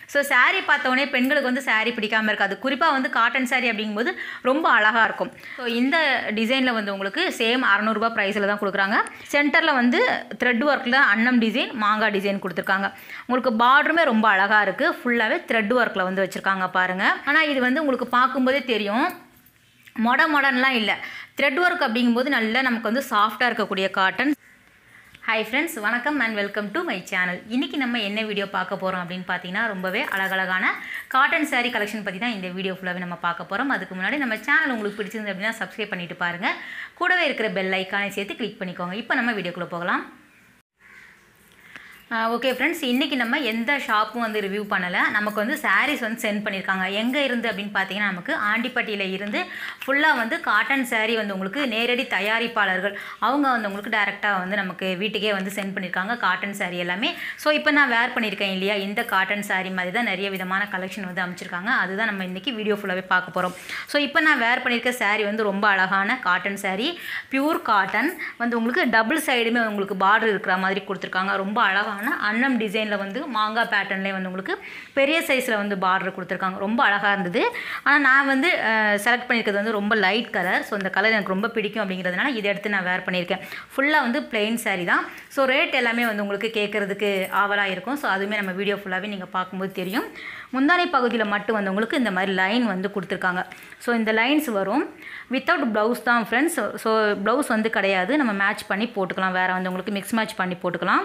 so saree பார்த்த உடனே பெண்களுக்கு வந்து saree பிடிக்காம இருக்காது குறிப்பாக வந்து காட்டன் saree அப்படிங்கும்போது ரொம்ப அழகாக இருக்கும் ஸோ இந்த டிசைனில் வந்து உங்களுக்கு சேம் அறநூறுபா ப்ரைஸில் தான் கொடுக்குறாங்க சென்டரில் வந்து த்ரெட் ஒர்க்கில் அன்னம் டிசைன் மாங்காய் டிசைன் கொடுத்துருக்காங்க உங்களுக்கு பார்டருமே ரொம்ப அழகாக இருக்குது ஃபுல்லாகவே த்ரெட் ஒர்க்கில் வந்து வச்சுருக்காங்க பாருங்கள் ஆனால் இது வந்து உங்களுக்கு பார்க்கும்போதே தெரியும் மொட மொடன்லாம் இல்லை த்ரெட் ஒர்க் அப்படிங்கும்போது நல்லா நமக்கு வந்து சாஃப்டாக இருக்கக்கூடிய காட்டன் ஹாய் ஃப்ரெண்ட்ஸ் வணக்கம் and welcome to my channel இன்றைக்கி நம்ம என்ன வீடியோ பார்க்க போகிறோம் அப்படின்னு பார்த்தீங்கன்னா ரொம்பவே அழகழகான காட்டன் saree கலெக்ஷன் பற்றி தான் இந்த வீடியோ ஃபுல்லாகவே நம்ம பார்க்க போகிறோம் அதுக்கு முன்னாடி நம்ம சேனல் உங்களுக்கு பிடிச்சிருந்து அப்படின்னா சப்ஸ்கிரைப் பண்ணிட்டு பாருங்கள் கூடவே இருக்கிற பெல் ஐக்கானை சேர்த்து கிளிக் பண்ணிக்கோங்க இப்போ நம்ம வீடியோக்குள்ளே போகலாம் ஓகே ஃப்ரெண்ட்ஸ் இன்றைக்கி நம்ம எந்த ஷாப்பும் வந்து ரிவ்யூ பண்ணலை நமக்கு வந்து sarees வந்து சென்ட் பண்ணியிருக்காங்க எங்கே இருந்து அப்படின்னு பார்த்தீங்கன்னா நமக்கு ஆண்டிப்பட்டியில் இருந்து ஃபுல்லாக வந்து காட்டன் saree வந்து உங்களுக்கு நேரடி தயாரிப்பாளர்கள் அவங்க வந்து உங்களுக்கு டேரெக்டாக வந்து நமக்கு வீட்டுக்கே வந்து சென்ட் பண்ணியிருக்காங்க காட்டன் saree எல்லாமே ஸோ இப்போ நான் வேர் பண்ணியிருக்கேன் இல்லையா இந்த காட்டன் saree மாதிரி தான் நிறைய விதமான கலெக்ஷன் வந்து அமைச்சிருக்காங்க அதுதான் நம்ம இன்றைக்கி வீடியோ ஃபுல்லாகவே பார்க்க போகிறோம் ஸோ இப்போ நான் வேர் பண்ணியிருக்க saree வந்து ரொம்ப அழகான காட்டன் saree பியூர் காட்டன் வந்து உங்களுக்கு டபுள் சைடுமே உங்களுக்கு பார்டர் இருக்கிற மாதிரி கொடுத்துருக்காங்க ரொம்ப அழகான அன்னம் டிசைனில் வந்து மாங்காய் பேட்டர்ன்லேயே வந்து உங்களுக்கு பெரிய சைஸில் வந்து பார்டர் கொடுத்துருக்காங்க ரொம்ப அழகாக இருந்தது ஆனால் நான் வந்து செலக்ட் பண்ணியிருக்கிறது வந்து ரொம்ப லைட் கலர் ஸோ இந்த கலர் எனக்கு ரொம்ப பிடிக்கும் அப்படிங்கிறதுனால இதை எடுத்து நான் வேர் பண்ணியிருக்கேன் ஃபுல்லாக வந்து பிளெயின் saree தான் ஸோ ரேட் எல்லாமே வந்து உங்களுக்கு கேட்குறதுக்கு ஆவலாக இருக்கும் ஸோ அதுவுமே நம்ம வீடியோ ஃபுல்லாகவே நீங்கள் பார்க்கும்போது தெரியும் முந்தானை பகுதியில் மட்டும் வந்து உங்களுக்கு இந்த மாதிரி லைன் வந்து கொடுத்துருக்காங்க ஸோ இந்த லைன்ஸ் வரும் வித்தவுட் ப்ளவுஸ் தான் ஃப்ரெண்ட்ஸ் ஸோ ப்ளவுஸ் வந்து கிடையாது நம்ம மேட்ச் பண்ணி போட்டுக்கலாம் வேறு வந்து உங்களுக்கு மிக்ஸ் மேட்ச் பண்ணி போட்டுக்கலாம்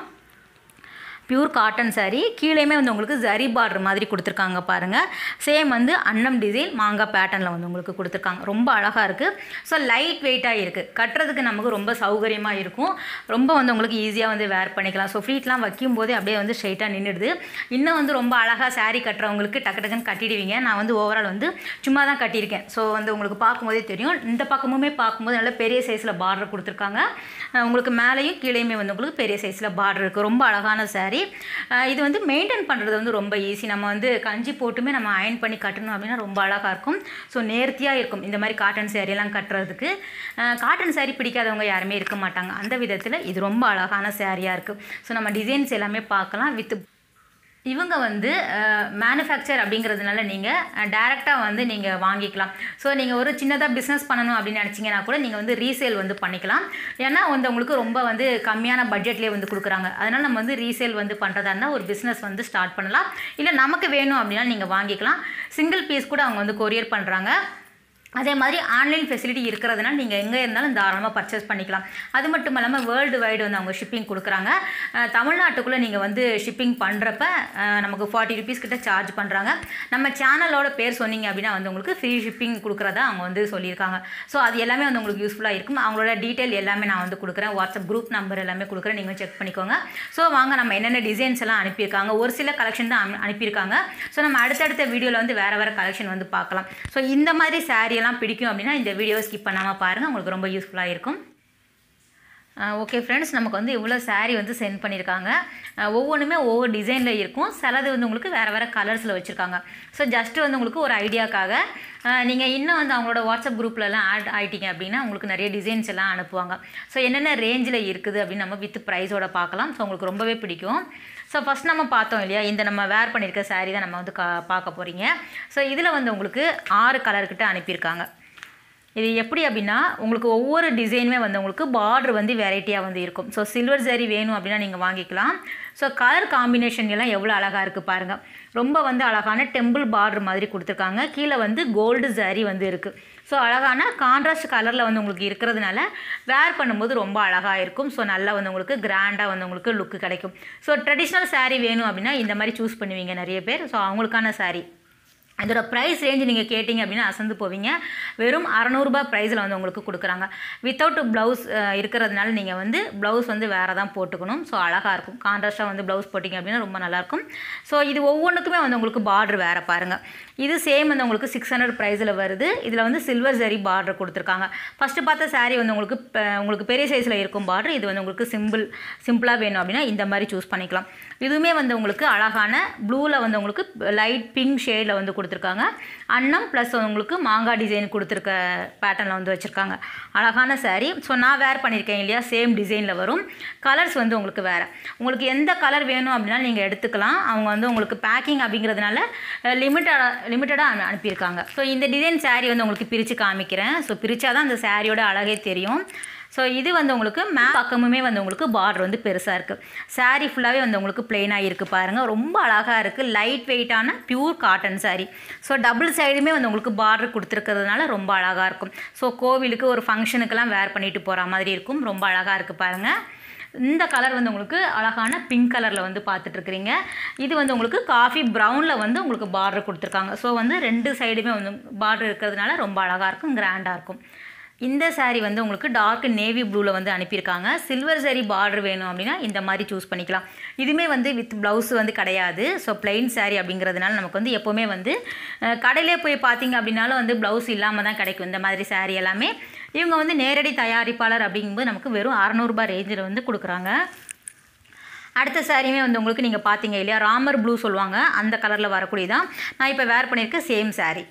பியூர் காட்டன் saree கீழேயுமே வந்து உங்களுக்கு ஜரி பார்டர் மாதிரி கொடுத்துருக்காங்க பாருங்கள் சேம் வந்து அன்னம் டிசைன் மாங்காய் பேட்டர்னில் வந்து உங்களுக்கு கொடுத்துருக்காங்க ரொம்ப அழகாக இருக்குது ஸோ லைட் வெயிட்டாக இருக்குது கட்டுறதுக்கு நமக்கு ரொம்ப சௌகரியமாக இருக்கும் ரொம்ப வந்து உங்களுக்கு ஈஸியாக வந்து வேர் பண்ணிக்கலாம் ஸோ ஃப்ளீட்லாம் வைக்கும் போதே அப்படியே வந்து ஸ்ட்ரைட்டாக நின்றுடுது இன்னும் வந்து ரொம்ப அழகாக saree கட்டுறவங்களுக்கு டக்கு டக்குன்னு கட்டிடுவீங்க நான் வந்து ஓவரால் வந்து சும்மா தான் கட்டியிருக்கேன் ஸோ வந்து உங்களுக்கு பார்க்கும்போதே தெரியும் இந்த பக்கமுமே பார்க்கும்போது நல்ல பெரிய சைஸில் பார்டர் கொடுத்துருக்காங்க அஹ் உங்களுக்கு மேலேயும் கீழேயுமே வந்து உங்களுக்கு பெரிய சைஸில் பார்டர் இருக்குது ரொம்ப அழகான saree அஹ் இது வந்து மெயின்டைன் பண்ணுறது வந்து ரொம்ப ஈஸி நம்ம வந்து கஞ்சி போட்டுமே நம்ம அயன் பண்ணி கட்டணும் அப்படின்னா ரொம்ப அழகாக இருக்கும் ஸோ நேர்த்தியாக இருக்கும் இந்த மாதிரி காட்டன் சேரீலாம் கட்டுறதுக்கு காட்டன் saree பிடிக்காதவங்க யாருமே இருக்க மாட்டாங்க அந்த விதத்தில் இது ரொம்ப அழகான சேரீயாக இருக்குது ஸோ நம்ம டிசைன்ஸ் எல்லாமே பார்க்கலாம் வித் இவங்க வந்து மேனுஃபேக்சர் அப்படிங்கிறதுனால நீங்கள் டேரெக்டாக வந்து நீங்கள் வாங்கிக்கலாம் ஸோ நீங்கள் ஒரு சின்னதாக பிஸ்னஸ் பண்ணணும் அப்படின்னு நினச்சிங்கன்னா கூட நீங்கள் வந்து ரீசேல் வந்து பண்ணிக்கலாம் ஏன்னா வந்து உங்களுக்கு ரொம்ப வந்து கம்மியான பட்ஜெட்லேயே வந்து கொடுக்குறாங்க அதனால் நம்ம வந்து ரீசேல் வந்து பண்ணுறதா இருந்தால் ஒரு பிஸ்னஸ் வந்து ஸ்டார்ட் பண்ணலாம் இல்லை நமக்கு வேணும் அப்படின்னா நீங்கள் வாங்கிக்கலாம் சிங்கிள் பீஸ் கூட அவங்க வந்து கொரியர் பண்ணுறாங்க அதே மாதிரி ஆன்லைன் ஃபெசிலிட்டி இருக்கிறதுனால நீங்கள் எங்கே இருந்தாலும் தாராளமாக பர்ச்சேஸ் பண்ணிக்கலாம் அது மட்டும் இல்லாமல் வேர்ல்டு வைடு வந்து அவங்க ஷிப்பிங் கொடுக்குறாங்க அஹ் தமிழ்நாட்டுக்குள்ளே நீங்கள் வந்து ஷிப்பிங் பண்ணுறப்ப நமக்கு ஃபார்ட்டி ருபீஸ் கிட்ட சார்ஜ் பண்ணுறாங்க நம்ம சேனலோட பேர் சொன்னீங்க அப்படின்னா வந்து உங்களுக்கு ஃப்ரீ ஷிப்பிங் கொடுக்குறதா அவங்க வந்து சொல்லியிருக்காங்க ஸோ அது எல்லாமே வந்து உங்களுக்கு யூஸ்ஃபுல்லாக இருக்கும் அவங்களோட டீட்டெயில் எல்லாமே நான் வந்து கொடுக்குறேன் வாட்ஸ்அப் குரூப் நம்பர் எல்லாமே கொடுக்குறேன் நீங்கள் செக் பண்ணிக்கோங்க ஸோ வாங்க நம்ம என்னென்ன டிசைன்ஸ் எல்லாம் அனுப்பியிருக்காங்க ஒரு சில கலெக்ஷன் தான் அனு- அனுப்பியிருக்காங்க ஸோ நம்ம அடுத்தடுத்த வீடியோவில் வந்து வேறு வேறு கலெக்ஷன் வந்து பார்க்கலாம் ஸோ இந்த மாதிரி saree எல்லாம் பிடிக்கும் அப்படின்னா இந்த வீடியோவை ஸ்கிப் பண்ணாமல் பாருங்கள் உங்களுக்கு ரொம்ப யூஸ்ஃபுல்லாக இருக்கும் ஓகே ஃப்ரெண்ட்ஸ் நமக்கு வந்து இவ்வளோ saree வந்து சென்ட் பண்ணியிருக்காங்க அஹ் ஒவ்வொன்றுமே ஒவ்வொரு டிசைனில் இருக்கும் சிலது வந்து உங்களுக்கு வேறு வேறு கலர்ஸில் வச்சுருக்காங்க ஸோ ஜஸ்ட்டு வந்து உங்களுக்கு ஒரு ஐடியாக்காக நீங்கள் இன்னும் வந்து அவங்களோட வாட்ஸ்அப் குரூப்லலாம் ஆட் ஆகிட்டீங்க அப்படின்னா உங்களுக்கு நிறைய டிசைன்ஸ் எல்லாம் அனுப்புவாங்க ஸோ என்னென்ன ரேஞ்சில் இருக்குது அப்படின்னு நம்ம வித் ப்ரைஸோட பார்க்கலாம் ஸோ உங்களுக்கு ரொம்பவே பிடிக்கும் ஸோ ஃபஸ்ட் நம்ம பார்த்தோம் இல்லையா இந்த நம்ம வேர் பண்ணியிருக்க saree தான் நம்ம வந்து கா பார்க்க போகிறீங்க ஸோ இதில் வந்து உங்களுக்கு ஆறு கலர்கிட்ட அனுப்பியிருக்காங்க இது எப்படி அப்படின்னா உங்களுக்கு ஒவ்வொரு டிசைனுமே வந்து உங்களுக்கு பார்டர் வந்து வெரைட்டியாக வந்து இருக்கும் ஸோ சில்வர் saree வேணும் அப்படின்னா நீங்கள் வாங்கிக்கலாம் ஸோ கலர் காம்பினேஷன் எல்லாம் எவ்வளோ அழகாக இருக்குது பாருங்கள் ரொம்ப வந்து அழகான டெம்பிள் பார்டர் மாதிரி கொடுத்துருக்காங்க கீழே வந்து கோல்டு saree வந்து இருக்குது ஸோ அழகான கான்ட்ராஸ்ட் கலரில் வந்து உங்களுக்கு இருக்கிறதுனால வேர் பண்ணும்போது ரொம்ப அழகாக இருக்கும் ஸோ நல்லா வந்து உங்களுக்கு கிராண்டாக வந்து உங்களுக்கு லுக்கு கிடைக்கும் ஸோ ட்ரெடிஷ்னல் saree வேணும் அப்படின்னா இந்த மாதிரி சூஸ் பண்ணுவீங்க நிறைய பேர் ஸோ அவங்களுக்கான saree இதோட ப்ரைஸ் ரேஞ்ச் நீங்கள் கேட்டிங்க அப்படின்னா அசந்து போவீங்க வெறும் அறநூறுபா ப்ரைஸில் வந்து உங்களுக்கு கொடுக்குறாங்க வித்தவுட் ப்ளவுஸ் இருக்கிறதுனால நீங்கள் வந்து ப்ளவுஸ் வந்து வேறு தான் போட்டுக்கணும் ஸோ அழகாக இருக்கும் கான்ட்ராஸ்ட்டாக வந்து ப்ளவுஸ் போட்டிங்க அப்படின்னா ரொம்ப நல்லாயிருக்கும் ஸோ இது ஒவ்வொன்றுக்குமே வந்து உங்களுக்கு பார்டர் வேறு பாருங்கள் இது சேம் வந்து உங்களுக்கு சிக்ஸ் ஹண்ட்ரட் ப்ரைஸில் வருது இதில் வந்து சில்வர் ஜரி பார்டர் கொடுத்துருக்காங்க ஃபஸ்ட்டு பார்த்த saree வந்து உங்களுக்கு ப- உங்களுக்கு பெரிய சைஸில் இருக்கும் பார்டர் இது வந்து உங்களுக்கு சிம்பிள் சிம்பிளாக வேணும் அப்படின்னா இந்த மாதிரி சூஸ் பண்ணிக்கலாம் இதுவுமே வந்து உங்களுக்கு அழகான ப்ளூவில் வந்து உங்களுக்கு லைட் பிங்க் ஷேடில் வந்து கொடுத்துருக்காங்க அன்னம் ப்ளஸ் உங்களுக்கு மாங்காய் டிசைன் கொடுத்துருக்க பேட்டர்னில் வந்து வச்சுருக்காங்க அழகான saree ஸோ நான் வேர் பண்ணியிருக்கேன் இல்லையா சேம் டிசைனில் வரும் கலர்ஸ் வந்து உங்களுக்கு வேறு உங்களுக்கு எந்த கலர் வேணும் அப்படின்னா நீங்கள் எடுத்துக்கலாம் அவங்க வந்து உங்களுக்கு பேக்கிங் அப்படிங்கிறதுனால லிமிட்டடாக லிமிட்டடாக அனுப்பியிருக்காங்க ஸோ இந்த டிசைன் saree வந்து உங்களுக்கு பிரித்து காமிக்கிறேன் ஸோ பிரித்தா தான் அந்த சாரியோட அழகே தெரியும் ஸோ இது வந்து உங்களுக்கு மே பக்கமுமே வந்து உங்களுக்கு பார்டர் வந்து பெருசாக இருக்குது saree ஃபுல்லாகவே வந்து உங்களுக்கு பிளெயினாக இருக்குது பாருங்கள் ரொம்ப அழகாக இருக்குது லைட் வெயிட்டான pure cotton saree so double சைடுமே வந்து உங்களுக்கு பார்டர் கொடுத்துருக்கிறதுனால ரொம்ப அழகாக இருக்கும் ஸோ கோவிலுக்கு ஒரு ஃபங்க்ஷனுக்கெல்லாம் வேர் பண்ணிட்டு போகிற மாதிரி இருக்கும் ரொம்ப அழகாக இருக்குது பாருங்கள் இந்த கலர் வந்து உங்களுக்கு அழகான பிங்க் கலரில் வந்து பார்த்துட்ருக்குறீங்க இது வந்து உங்களுக்கு காஃபி ப்ரௌனில் வந்து உங்களுக்கு பார்டர் கொடுத்துருக்காங்க ஸோ வந்து ரெண்டு சைடுமே வந்து பார்டர் இருக்கிறதுனால ரொம்ப அழகாக இருக்கும் கிராண்டாக இருக்கும் இந்த saree வந்து உங்களுக்கு டார்க் நேவி ப்ளூவில் வந்து அனுப்பியிருக்காங்க சில்வர் saree பார்டர் வேணும் அப்படின்னா இந்த மாதிரி சூஸ் பண்ணிக்கலாம் இதுவுமே வந்து வித் ப்ளவுஸ் வந்து கிடையாது ஸோ plain saree அப்படிங்கிறதுனால நமக்கு வந்து எப்போவுமே வந்து அஹ், கடையிலே போய் பார்த்தீங்க அப்படின்னாலும் வந்து ப்ளவுஸ் இல்லாமல் தான் கிடைக்கும் இந்த மாதிரி saree எல்லாமே இவங்க வந்து நேரடி தயாரிப்பாளர் அப்படிங்கும்போது நமக்கு வெறும் அறநூறுபா ரேஞ்சில் வந்து கொடுக்குறாங்க அடுத்த சாரியுமே வந்து உங்களுக்கு நீங்கள் பார்த்தீங்க இல்லையா ராமர் ப்ளூ சொல்லுவாங்க அந்த கலரில் வரக்கூடியதான் நான் இப்போ வேர் பண்ணியிருக்க சேம் saree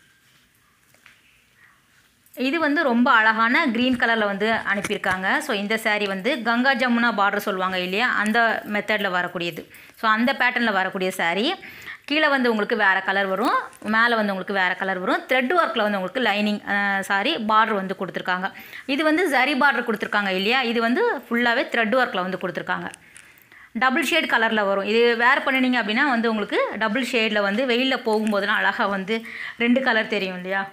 இது வந்து ரொம்ப அழகான க்ரீன் கலரில் வந்து அனுப்பியிருக்காங்க ஸோ இந்த saree வந்து கங்கா ஜமுனா பார்டர் சொல்லுவாங்க இல்லையா அந்த மெத்தடில் வரக்கூடியது ஸோ அந்த பேட்டர்னில் வரக்கூடிய saree கீழே வந்து உங்களுக்கு வேறு கலர் வரும் மேலே வந்து உங்களுக்கு வேறு கலர் வரும் த்ரெட் ஒர்க்கில் வந்து உங்களுக்கு லைனிங் சாரி பார்டர் வந்து கொடுத்துருக்காங்க இது வந்து ஜரி பார்டர் கொடுத்துருக்காங்க இல்லையா இது வந்து ஃபுல்லாகவே த்ரெட் ஒர்க்கில் வந்து கொடுத்துருக்காங்க டபுள் ஷேட் கலரில் வரும் இது வேர் பண்ணினீங்க அப்படின்னா வந்து உங்களுக்கு டபுள் ஷேடில் வந்து வெயிலில் போகும்போதெல்லாம் அழகாக வந்து ரெண்டு கலர் தெரியும் இல்லையா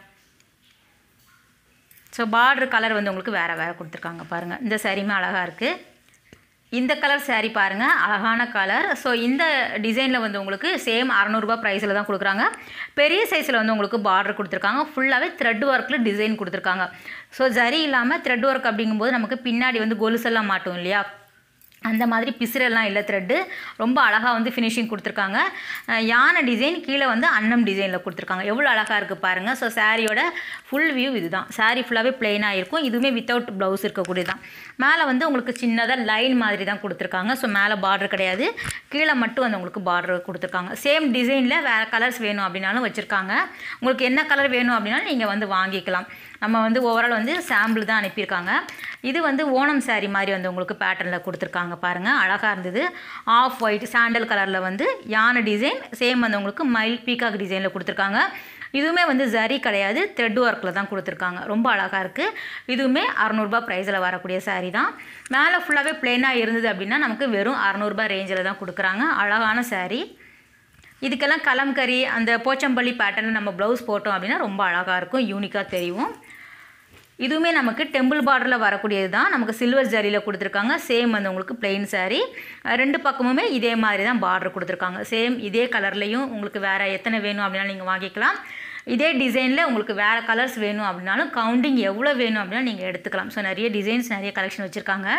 ஸோ பார்டர் கலர் வந்து உங்களுக்கு வேறு வேறு கொடுத்துருக்காங்க பாருங்கள் இந்த சாரியுமே அழகாக இருக்குது இந்த கலர் saree பாருங்கள் அழகான கலர் ஸோ இந்த டிசைனில் வந்து உங்களுக்கு சேம் அறநூறுபா ப்ரைஸில் தான் கொடுக்குறாங்க பெரிய சைஸில் வந்து உங்களுக்கு பார்டர் கொடுத்துருக்காங்க ஃபுல்லாகவே த்ரெட் ஒர்க்கில் டிசைன் கொடுத்துருக்காங்க ஸோ ஜரி இல்லாமல் த்ரெட் ஒர்க் அப்படிங்கும்போது நமக்கு பின்னாடி வந்து கொலுசெல்லாம் மாட்டோம் இல்லையா அந்த மாதிரி பிசுரெல்லாம் இல்லை த்ரெட்டு ரொம்ப அழகாக வந்து ஃபினிஷிங் கொடுத்துருக்காங்க அஹ் யானை டிசைன் கீழே வந்து அன்னம் டிசைனில் கொடுத்துருக்காங்க எவ்வளோ அழகாக இருக்குது பாருங்கள் ஸோ சாரியோட ஃபுல் வியூ இதுதான் saree ஃபுல்லாகவே பிளெயினாக இருக்கும் இதுவுமே வித்தவுட் ப்ளவுஸ் இருக்கக்கூடியது தான் மேலே வந்து உங்களுக்கு சின்னதாக லைன் மாதிரி தான் கொடுத்துருக்காங்க ஸோ மேலே பார்டர் கிடையாது கீழே மட்டும் வந்து உங்களுக்கு பார்டர் கொடுத்துருக்காங்க சேம் டிசைனில் வேறு கலர்ஸ் வேணும் அப்படின்னாலும் வச்சுருக்காங்க உங்களுக்கு என்ன கலர் வேணும் அப்படின்னாலும் நீங்கள் வந்து வாங்கிக்கலாம் நம்ம வந்து ஓவரால் வந்து சாம்பிள் தான் அனுப்பியிருக்காங்க இது வந்து ஓணம் saree மாதிரி வந்து உங்களுக்கு பேட்டர்னில் கொடுத்துருக்காங்க பாருங்கள் அழகாக இருந்தது ஆஃப் ஒயிட் சாண்டல் கலரில் வந்து யானை டிசைன் சேம் வந்து உங்களுக்கு மைல் பீகாக் டிசைனில் கொடுத்துருக்காங்க இதுவுமே வந்து ஜரி கிடையாது த்ரெட் ஒர்க்கில் தான் கொடுத்துருக்காங்க ரொம்ப அழகாக இருக்குது இதுவுமே அறநூறுபா ப்ரைஸில் வரக்கூடிய saree தான் மேலே ஃபுல்லாகவே பிளெயினாக இருந்தது அப்படின்னா நமக்கு வெறும் அறநூறுபா ரேஞ்சில் தான் கொடுக்குறாங்க அழகான saree இதுக்கெல்லாம் கலம்கரி அந்த போச்சம்பள்ளி பேட்டர்ன் நம்ம ப்ளவுஸ் போட்டோம் அப்படின்னா ரொம்ப அழகாக இருக்கும் யூனிக்காக தெரியும் இதுவுமே நமக்கு டெம்பிள் பார்டரில் வரக்கூடியது தான் நமக்கு சில்வர் ஜரியில் கொடுத்துருக்காங்க சேம் வந்து உங்களுக்கு plain saree அஹ் ரெண்டு பக்கமுமே இதே மாதிரி தான் பார்டர் கொடுத்துருக்காங்க சேம் இதே கலர்லேயும் உங்களுக்கு வேறு எத்தனை வேணும் அப்படின்னாலும் நீங்கள் வாங்கிக்கலாம் இதே டிசைனில் உங்களுக்கு வேறு கலர்ஸ் வேணும் அப்படின்னாலும் கவுண்டிங் எவ்வளோ வேணும் அப்படின்னா நீங்கள் எடுத்துக்கலாம் ஸோ நிறைய டிசைன்ஸ் நிறைய கலெக்ஷன் வச்சுருக்காங்க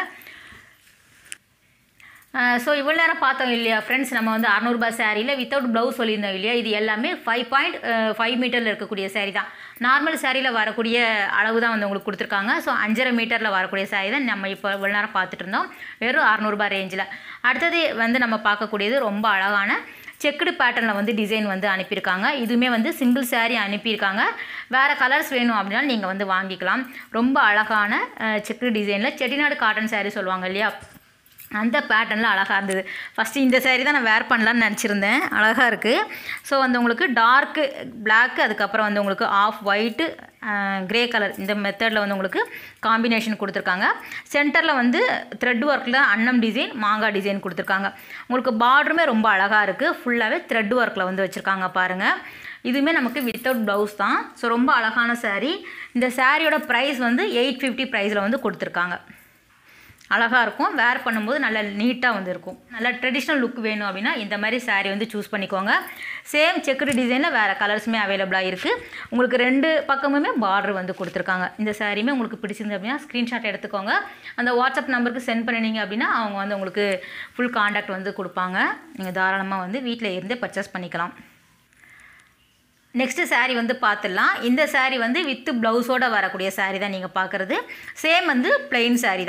ஸோ இவ்வளோ நேரம் பார்த்தோம் இல்லையா ஃப்ரெண்ட்ஸ் நம்ம வந்து அறநூறுபா சாரியில் வித்தவுட் ப்ளவுஸ் சொல்லியிருந்தோம் இல்லையா இது எல்லாமே ஃபைவ் பாயிண்ட் ஃபைவ் மீட்டரில் இருக்கக்கூடிய saree தான் நார்மல் சாரியில் வரக்கூடிய அளவு தான் வந்து உங்களுக்கு கொடுத்துருக்காங்க ஸோ அஞ்சரை மீட்டரில் வரக்கூடிய saree தான் நம்ம இப்போ இவ்வளோ நேரம் பார்த்துட்டு இருந்தோம் வெறும் அறநூறுபா ரேஞ்சில் அடுத்தது வந்து நம்ம பார்க்கக்கூடியது ரொம்ப அழகான செக்குடு பேட்டர்னில் வந்து டிசைன் வந்து அனுப்பியிருக்காங்க இதுவுமே வந்து சிங்கிள் saree அனுப்பியிருக்காங்க வேறு கலர்ஸ் வேணும் அப்படின்னாலும் நீங்கள் வந்து வாங்கிக்கலாம் ரொம்ப அழகான செக்குடு டிசைனில் செட்டிநாடு காட்டன் saree சொல்லுவாங்க இல்லையா அந்த பேட்டர்னில் அழகாக இருந்தது ஃபஸ்ட்டு இந்த saree தான் நான் வேர் பண்ணலான்னு நினச்சிருந்தேன் அழகாக இருக்குது ஸோ வந்து உங்களுக்கு டார்க்கு பிளாக்கு அதுக்கப்புறம் வந்து உங்களுக்கு ஆஃப் ஒயிட்டு கிரே கலர் இந்த மெத்தடில் வந்து உங்களுக்கு காம்பினேஷன் கொடுத்துருக்காங்க சென்டரில் வந்து த்ரெட் ஒர்க்கில் அன்னம் டிசைன் மாங்காய் டிசைன் கொடுத்துருக்காங்க உங்களுக்கு பார்டருமே ரொம்ப அழகாக இருக்குது ஃபுல்லாகவே த்ரெட் ஒர்க்கில் வந்து வச்சுருக்காங்க பாருங்கள் இதுவுமே நமக்கு வித்தவுட் ப்ளவுஸ் தான் ஸோ ரொம்ப அழகான saree இந்த சாரியோட ப்ரைஸ் வந்து எயிட் ஃபிஃப்டி ப்ரைஸில் வந்து கொடுத்துருக்காங்க அழகாக இருக்கும் வேர் பண்ணும்போது நல்ல நீட்டாக வந்து இருக்கும் நல்ல ட்ரெடிஷ்னல் லுக் வேணும் அப்படின்னா இந்த மாதிரி saree வந்து சூஸ் பண்ணிக்கோங்க சேம் செக்குடு டிசைனில் வேறு கலர்ஸுமே அவைலபிளாக இருக்குது உங்களுக்கு ரெண்டு பக்கமுமே பார்டர் வந்து கொடுத்துருக்காங்க இந்த சாரியுமே உங்களுக்கு பிடிச்சிருந்து அப்படின்னா ஸ்க்ரீன்ஷாட் எடுத்துக்கோங்க அந்த வாட்ஸ்அப் நம்பருக்கு சென்ட் பண்ணினீங்க அப்படின்னா அவங்க வந்து உங்களுக்கு ஃபுல் காண்டாக்ட் வந்து கொடுப்பாங்க நீங்கள் தாராளமாக வந்து வீட்டில் இருந்தே பர்ச்சேஸ் பண்ணிக்கலாம் நெக்ஸ்ட்டு saree வந்து பார்த்துடலாம் இந்த saree வந்து வித்து ப்ளவுஸோட வரக்கூடிய saree தான் நீங்கள் பார்க்குறது சேம் வந்து plain saree தான்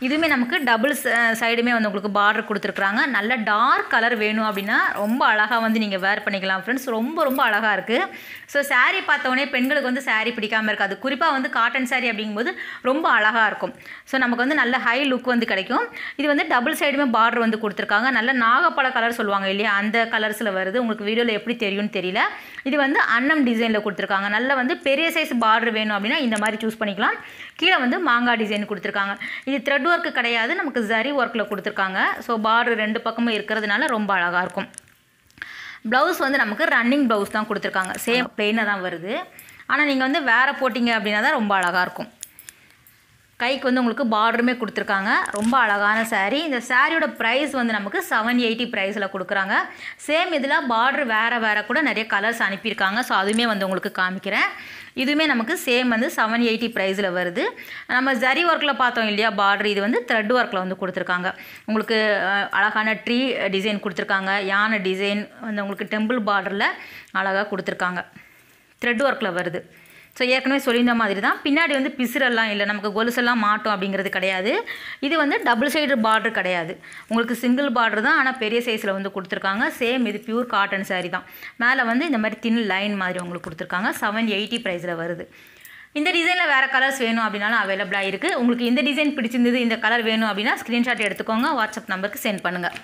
இதுவுமே நமக்கு டபுள் சைடுமே வந்து உங்களுக்கு பார்டர் கொடுத்துருக்குறாங்க நல்ல டார்க் கலர் வேணும் அப்படின்னா ரொம்ப அழகாக வந்து நீங்கள் வேர் பண்ணிக்கலாம் ஃப்ரெண்ட்ஸ் ரொம்ப ரொம்ப அழகாக இருக்குது ஸோ saree பார்த்தோன்னே பெண்களுக்கு வந்து saree பிடிக்காமல் இருக்காது குறிப்பாக வந்து காட்டன் saree அப்படிங்கும்போது ரொம்ப அழகாக இருக்கும் ஸோ நமக்கு வந்து நல்ல ஹை லுக் வந்து கிடைக்கும் இது வந்து டபுள் சைடுமே பார்டர் வந்து கொடுத்துருக்காங்க நல்ல நாகப்பழ கலர் சொல்லுவாங்க இல்லையா அந்த கலர்ஸில் வருது உங்களுக்கு வீடியோவில் எப்படி தெரியும்னு தெரியல இது வந்து அன்னம் டிசைனில் கொடுத்துருக்காங்க நல்ல வந்து பெரிய சைஸ் பார்டர் வேணும் அப்படின்னா இந்த மாதிரி சூஸ் பண்ணிக்கலாம் கீழே வந்து மாங்காய் டிசைன் கொடுத்துருக்காங்க இது த்ரெட் ஒர்க்கு கிடையாது நமக்கு ஜரி ஒர்க்கில் கொடுத்துருக்காங்க ஸோ பார்டர் ரெண்டு பக்கமும் இருக்கிறதுனால ரொம்ப அழகாக இருக்கும் ப்ளவுஸ் வந்து நமக்கு ரன்னிங் ப்ளவுஸ் தான் கொடுத்துருக்காங்க சேம் பிளெயினாக தான் வருது ஆனால் நீங்கள் வந்து வேறு போட்டிங்க அப்படின்னா தான் ரொம்ப அழகாக இருக்கும் கைக்கு வந்து உங்களுக்கு பார்டருமே கொடுத்துருக்காங்க ரொம்ப அழகான saree இந்த சாரியோட ப்ரைஸ் வந்து நமக்கு செவன் எயிட்டி ப்ரைஸில் கொடுக்குறாங்க சேம் இதில் பார்டர் வேறு வேறு கூட நிறைய கலர்ஸ் அனுப்பியிருக்காங்க ஸோ அதுவுமே வந்து உங்களுக்கு காமிக்கிறேன் இதுவுமே நமக்கு சேம் வந்து செவன் எயிட்டி ப்ரைஸில் வருது நம்ம ஜரி ஒர்க்கில் பார்த்தோம் இல்லையா பார்டர் இது வந்து த்ரெட் ஒர்க்கில் வந்து கொடுத்துருக்காங்க உங்களுக்கு அஹ், அழகான ட்ரீ டிசைன் கொடுத்துருக்காங்க யானை டிசைன் வந்து உங்களுக்கு டெம்பிள் பார்டரில் அழகாக கொடுத்துருக்காங்க த்ரெட் ஒர்க்கில் வருது ஸோ ஏற்கனவே சொல்லியிருந்த மாதிரி தான் பின்னாடி வந்து பிசுரெல்லாம் இல்லை நமக்கு கொலுசெல்லாம் மாட்டோம் அப்படிங்கிறது கிடையாது இது வந்து டபுள் சைடு பார்டர் கிடையாது உங்களுக்கு சிங்கிள் பார்டர் தான் ஆனால் பெரிய சைஸில் வந்து கொடுத்துருக்காங்க சேம் இது பியூர் காட்டன் saree தான் மேலே வந்து இந்த மாதிரி தின் லைன் மாதிரி உங்களுக்கு கொடுத்துருக்காங்க செவன் எயிட்டி ப்ரைஸில் வருது இந்த டிசைனில் வேறு கலர்ஸ் வேணும் அப்படின்னாலும் அவைலபிளாக இருக்குது உங்களுக்கு இந்த டிசைன் பிடிச்சிருந்தது இந்த கலர் வேணும் அப்படின்னா ஸ்க்ரீன்ஷாட் எடுத்துக்கோங்க வாட்ஸ்அப் நம்பருக்கு சென்ட் பண்ணுங்கள்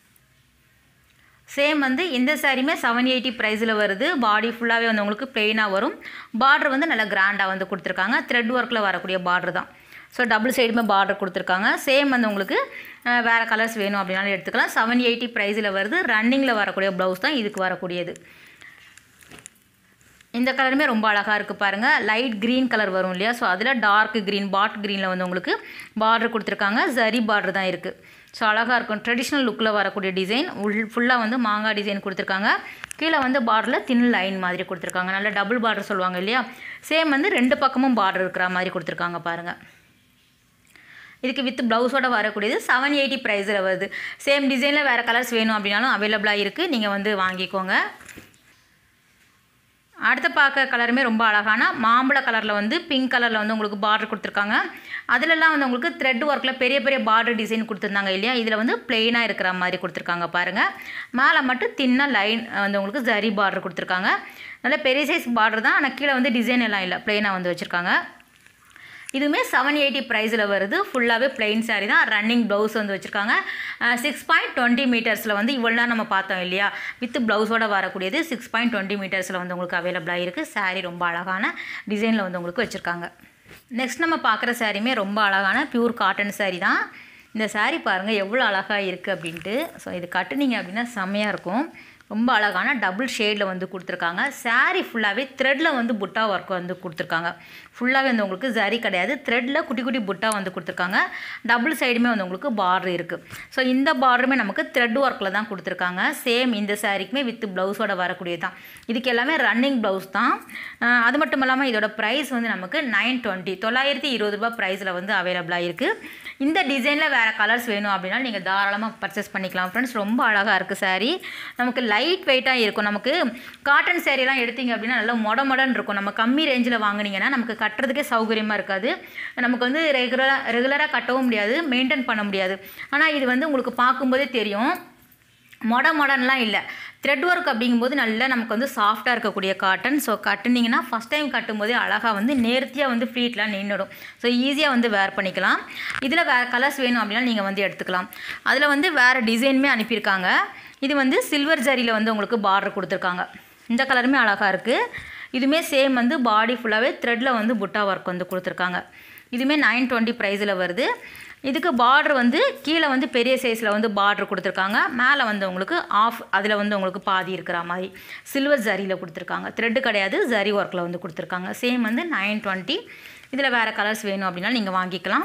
சேம் வந்து இந்த சாரியுமே செவன் எயிட்டி ப்ரைஸில் வருது பாடி ஃபுல்லாகவே வந்து உங்களுக்கு ப்ளெயினாக வரும் பார்டர் வந்து நல்லா கிராண்டாக வந்து கொடுத்துருக்காங்க த்ரெட் ஒர்க்கில் வரக்கூடிய பார்டர் தான் ஸோ டபுள் சைடுமே பார்டர் கொடுத்துருக்காங்க சேம் வந்து உங்களுக்கு அஹ், வேறு கலர்ஸ் வேணும் அப்படின்னாலும் எடுத்துக்கலாம் செவன் எயிட்டி ப்ரைஸில் வருது ரன்னிங்கில் வரக்கூடிய ப்ளவுஸ் தான் இதுக்கு வரக்கூடியது இந்த கலருமே ரொம்ப அழகாக இருக்குது பாருங்கள் லைட் க்ரீன் கலர் வரும் இல்லையா ஸோ அதில் டார்க் க்ரீன் பாட் க்ரீனில் வந்து உங்களுக்கு பார்டர் கொடுத்துருக்காங்க ஜரி பார்டர் தான் இருக்குது ஸோ அழகாக இருக்கும் ட்ரெடிஷ்னல் லுக்கில் வரக்கூடிய டிசைன் உள் ஃபுல்லாக வந்து மாங்காய் டிசைன் கொடுத்துருக்காங்க கீழே வந்து பார்டரில் தின் லைன் மாதிரி கொடுத்துருக்காங்க நல்ல டபுள் பார்டர் சொல்லுவாங்க இல்லையா சேம் வந்து ரெண்டு பக்கமும் பார்டர் இருக்கிற மாதிரி கொடுத்துருக்காங்க பாருங்கள் இதுக்கு வித் ப்ளவுஸோட வரக்கூடியது செவன் எயிட்டி ப்ரைஸில் வருது சேம் டிசைனில் வேறு கலர்ஸ் வேணும் அப்படின்னாலும் அவைலபிளாக இருக்குது நீங்கள் வந்து வாங்கிக்கோங்க அடுத்த பார்க்க கலருமே ரொம்ப அழகான மாம்பழ கலரில் வந்து பிங்க் கலரில் வந்து உங்களுக்கு பார்டர் கொடுத்துருக்காங்க அதிலெல்லாம் வந்து உங்களுக்கு த்ரெட் ஒர்க்கில் பெரிய பெரிய பார்டர் டிசைன் கொடுத்துருந்தாங்க இல்லையா இதில் வந்து பிளெயினாக இருக்கிற மாதிரி கொடுத்துருக்காங்க பாருங்கள் மேலே மட்டும் தின்ன லைன் வந்து உங்களுக்கு ஜரி பார்டர் கொடுத்துருக்காங்க நல்ல பெரிய சைஸ் பார்டர் தான் ஆனால் கீழே வந்து டிசைன் எல்லாம் இல்லை பிளெயினாக வந்து வச்சுருக்காங்க இதுவுமே செவன் எயிட்டி ப்ரைஸில் வருது ஃபுல்லாகவே பிளெயின் saree தான் ரன்னிங் ப்ளவுஸ் வந்து வச்சுருக்காங்க சிக்ஸ் பாயிண்ட் டுவெண்ட்டி மீட்டர்ஸில் வந்து இவ்வளோ நேரம் நம்ம பார்த்தோம் இல்லையா வித் ப்ளவுஸோட வரக்கூடியது சிக்ஸ் பாயிண்ட் டுவெண்ட்டி மீட்டர்ஸில் வந்து உங்களுக்கு அவைலபிளாக இருக்குது saree ரொம்ப அழகான டிசைனில் வந்து உங்களுக்கு வச்சுருக்காங்க நெக்ஸ்ட் நம்ம பார்க்குற சாரியுமே ரொம்ப அழகான பியூர் காட்டன் saree தான் இந்த saree பாருங்கள் எவ்வளோ அழகாக இருக்குது அப்படின்ட்டு ஸோ இது கட்டுனீங்க அப்படின்னா செம்மையாக இருக்கும் ரொம்ப அழகான டபுள் ஷேடில் வந்து கொடுத்துருக்காங்க saree ஃபுல்லாகவே த்ரெட்டில் வந்து புட்டா ஒர்க் வந்து கொடுத்துருக்காங்க ஃபுல்லாகவே வந்து உங்களுக்கு ஜரி கிடையாது த்ரெட்டில் குட்டி குட்டி புட்டா வந்து கொடுத்துருக்காங்க டபுள் சைடுமே வந்து உங்களுக்கு பார்டர் இருக்குது ஸோ இந்த பார்டருமே நமக்கு த்ரெட் ஒர்க்கில் தான் கொடுத்துருக்காங்க சேம் இந்த சாரீக்குமே வித் ப்ளவுஸோட வரக்கூடியது தான் இதுக்கு எல்லாமே ரன்னிங் ப்ளவுஸ் தான் அஹ் அது மட்டும் இல்லாமல் இதோட ப்ரைஸ் வந்து நமக்கு நைன் டுவெண்ட்டி தொள்ளாயிரத்தி இருபது ரூபாய் ப்ரைஸில் வந்து அவைலபிளாக இருக்குது இந்த டிசைனில் வேறு கலர்ஸ் வேணும் அப்படின்னா நீங்கள் தாராளமாக பர்ச்சேஸ் பண்ணிக்கலாம் ஃப்ரெண்ட்ஸ் ரொம்ப அழகாக இருக்குது saree நமக்கு லைட் வெயிட்டாக இருக்கும் நமக்கு காட்டன் சேரீலாம் எடுத்தீங்க அப்படின்னா நல்லா மொட மொடன்னு இருக்கும் நம்ம கம்மி ரேஞ்சில் வாங்குனீங்கன்னா நமக்கு கட்டுறதுக்கே சௌகரியமாக இருக்காது நமக்கு வந்து ரெகுலராக ரெகுலராக கட்டவும் முடியாது மெயின்டைன் பண்ண முடியாது ஆனால் இது வந்து உங்களுக்கு பார்க்கும்போதே தெரியும் மொட மொடன்லாம் இல்லை த்ரெட் ஒர்க் அப்படிங்கும்போது நல்லா நமக்கு வந்து சாஃப்டாக இருக்கக்கூடிய காட்டன் ஸோ கட்டுனீங்கன்னா ஃபஸ்ட் டைம் கட்டும்போதே அழகாக வந்து நேர்த்தியாக வந்து ஃப்ளீட்லாம் நின்றுடும் ஸோ ஈஸியாக வந்து வேர் பண்ணிக்கலாம் இதில் வேறு கலர்ஸ் வேணும் அப்படின்னா நீங்கள் வந்து எடுத்துக்கலாம் அதில் வந்து வேறு டிசைனுமே அனுப்பியிருக்காங்க இது வந்து சில்வர் ஜரியில் வந்து உங்களுக்கு பார்டர் கொடுத்துருக்காங்க இந்த கலருமே அழகாக இருக்குது இதுவுமே சேம் வந்து பாடி ஃபுல்லாகவே த்ரெட்டில் வந்து புட்டா ஒர்க் வந்து கொடுத்துருக்காங்க இதுவுமே நைன் டுவெண்ட்டி ப்ரைஸில் வருது இதுக்கு பார்டர் வந்து கீழே வந்து பெரிய சைஸில் வந்து பார்டர் கொடுத்துருக்காங்க மேலே வந்து உங்களுக்கு ஆஃப் அதில் வந்து உங்களுக்கு பாதி இருக்கிற மாதிரி சில்வர் ஜரியில் கொடுத்துருக்காங்க த்ரெட்டு கிடையாது ஜரி ஒர்க்கில் வந்து கொடுத்துருக்காங்க சேம் வந்து நைன் டுவெண்ட்டி இதில் வேறு கலர்ஸ் வேணும் அப்படின்னா நீங்கள் வாங்கிக்கலாம்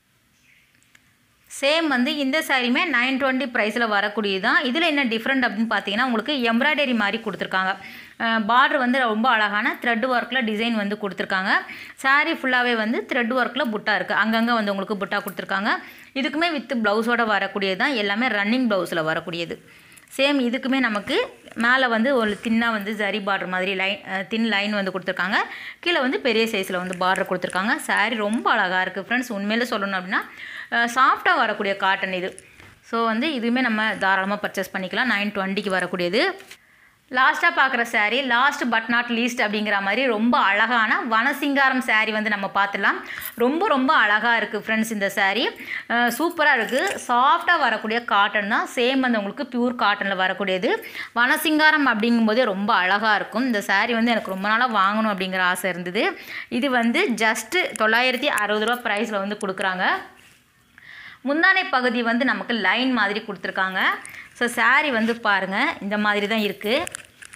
சேம் வந்து இந்த சாரியுமே நைன் டுவெண்ட்டி ப்ரைஸில் வரக்கூடியது தான் இதில் என்ன டிஃப்ரெண்ட் அப்படின்னு பார்த்தீங்கன்னா உங்களுக்கு எம்ப்ராய்டரி மாதிரி கொடுத்துருக்காங்க பார்டர் வந்து ரொம்ப அழகான த்ரெட் ஒர்க்கில் டிசைன் வந்து கொடுத்துருக்காங்க saree ஃபுல்லாகவே வந்து த்ரெட் ஒர்க்கில் புட்டா இருக்குது அங்கங்கே வந்து உங்களுக்கு புட்டா கொடுத்துருக்காங்க இதுக்குமே வித் ப்ளவுஸோட வரக்கூடியது தான் எல்லாமே ரன்னிங் ப்ளவுஸில் வரக்கூடியது சேம் இதுக்குமே நமக்கு மேலே வந்து ஒரு தின்னாக வந்து ஜரி பார்டர் மாதிரி லைன் தின் லைன் வந்து கொடுத்துருக்காங்க கீழே வந்து பெரிய சைஸில் வந்து பார்டர் கொடுத்துருக்காங்க saree ரொம்ப அழகாக இருக்குது ஃப்ரெண்ட்ஸ் உண்மையில சொல்லணும் அப்படின்னா சாஃப்டாக வரக்கூடிய காட்டன் இது ஸோ வந்து இதுவுமே நம்ம தாராளமாக பர்ச்சேஸ் பண்ணிக்கலாம் நைன் டுவெண்ட்டிக்கு வரக்கூடியது லாஸ்ட்டாக பார்க்குற saree last but not least அப்படிங்கிற மாதிரி ரொம்ப அழகான வனசிங்காரம் saree வந்து நம்ம பார்த்துடலாம் ரொம்ப ரொம்ப அழகாக இருக்குது ஃப்ரெண்ட்ஸ் இந்த saree சூப்பராக இருக்குது சாஃப்டாக வரக்கூடிய காட்டன் தான் சேம் வந்து உங்களுக்கு பியூர் காட்டனில் வரக்கூடியது வனசிங்காரம் அப்படிங்கும்போதே ரொம்ப அழகாக இருக்கும் இந்த saree வந்து எனக்கு ரொம்ப நாளாக வாங்கணும் அப்படிங்கிற ஆசை இருந்தது இது வந்து ஜஸ்ட்டு தொள்ளாயிரத்தி அறுபது ரூபா ப்ரைஸில் வந்து கொடுக்குறாங்க முந்தானை பகுதி வந்து நமக்கு லைன் மாதிரி கொடுத்துருக்காங்க ஸோ saree வந்து பாருங்கள் இந்த மாதிரி தான் இருக்குது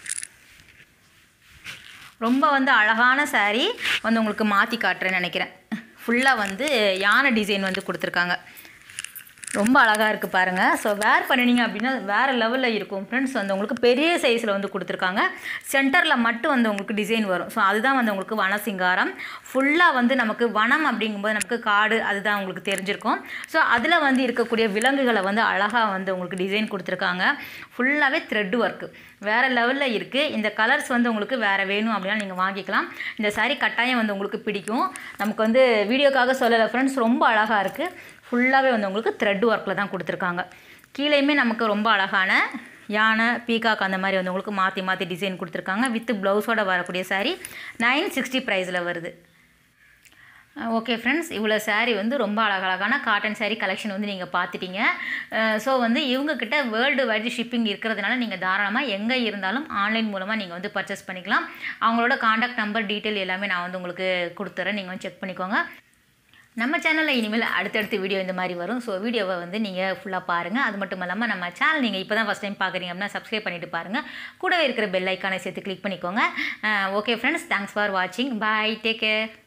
ரொம்ப வந்து அழகான saree வந்து உங்களுக்கு மாற்றி காட்டுறேன்னு நினைக்கிறேன் ஃபுல்லாக வந்து யானை டிசைன் வந்து கொடுத்துருக்காங்க ரொம்ப அழகாக இருக்குது பாருங்கள் ஸோ வேர் பண்ணினீங்க அப்படின்னா வேறு லெவலில் இருக்கும் ஃப்ரெண்ட்ஸ் வந்து உங்களுக்கு பெரிய சைஸில் வந்து கொடுத்துருக்காங்க சென்டரில் மட்டும் வந்து உங்களுக்கு டிசைன் வரும் ஸோ அதுதான் வந்து உங்களுக்கு வனசிங்காரம் ஃபுல்லாக வந்து நமக்கு வனம் அப்படிங்கும்போது நமக்கு காடு அதுதான் உங்களுக்கு தெரிஞ்சிருக்கும் ஸோ அதில் வந்து இருக்கக்கூடிய விலங்குகளை வந்து அழகாக வந்து உங்களுக்கு டிசைன் கொடுத்துருக்காங்க ஃபுல்லாகவே த்ரெட் ஒர்க்கு வேறு லெவலில் இருக்குது இந்த கலர்ஸ் வந்து உங்களுக்கு வேறு வேணும் அப்படின்னா நீங்கள் வாங்கிக்கலாம் இந்த saree கட்டாயம் வந்து உங்களுக்கு பிடிக்கும் நமக்கு வந்து வீடியோக்காக சொல்லலை ஃப்ரெண்ட்ஸ் ரொம்ப அழகாக இருக்குது ஃபுல்லாகவே வந்து உங்களுக்கு த்ரெட் ஒர்க்கில் தான் கொடுத்துருக்காங்க கீழேயுமே நமக்கு ரொம்ப அழகான யானை பீகாக் அந்த மாதிரி வந்து உங்களுக்கு மாற்றி மாற்றி டிசைன் கொடுத்துருக்காங்க வித் ப்ளவுஸோட வரக்கூடிய saree நைன் சிக்ஸ்டி ப்ரைஸில் வருது ஓகே ஃப்ரெண்ட்ஸ் இவ்வளோ saree வந்து ரொம்ப அழகழகான காட்டன் saree கலெக்ஷன் வந்து நீங்கள் பார்த்துட்டீங்க ஸோ வந்து இவங்கக்கிட்ட வேர்ல்டு வைடு ஷிப்பிங் இருக்கிறதுனால நீங்கள் தாராளமாக எங்கே இருந்தாலும் ஆன்லைன் மூலமாக நீங்கள் வந்து பர்ச்சேஸ் பண்ணிக்கலாம் அவங்களோட காண்டாக்ட் நம்பர் டீட்டெயில் எல்லாமே நான் வந்து உங்களுக்கு கொடுத்துறேன் நீங்கள் வந்து செக் பண்ணிக்கோங்க நம்ம சேனலில் இனிமேல் அடுத்தடுத்து வீடியோ இந்த மாதிரி வரும் ஸோ வீடியோவை வந்து நீங்கள் ஃபுல்லாக பாருங்கள் அது மட்டும் இல்லாமல் நம்ம சேனல் நீங்கள் இப்போ தான் ஃபஸ்ட் டைம் பார்க்குறீங்க அப்படின்னா சப்ஸ்கிரைப் பண்ணிட்டு பாருங்கள் கூடவே இருக்கிற பெல் ஐக்கானை சேர்த்து கிளிக் பண்ணிக்கோங்க ஓகே ஃப்ரெண்ட்ஸ் தேங்க்ஸ் ஃபார் வாட்சிங் பாய் டேக் கேர்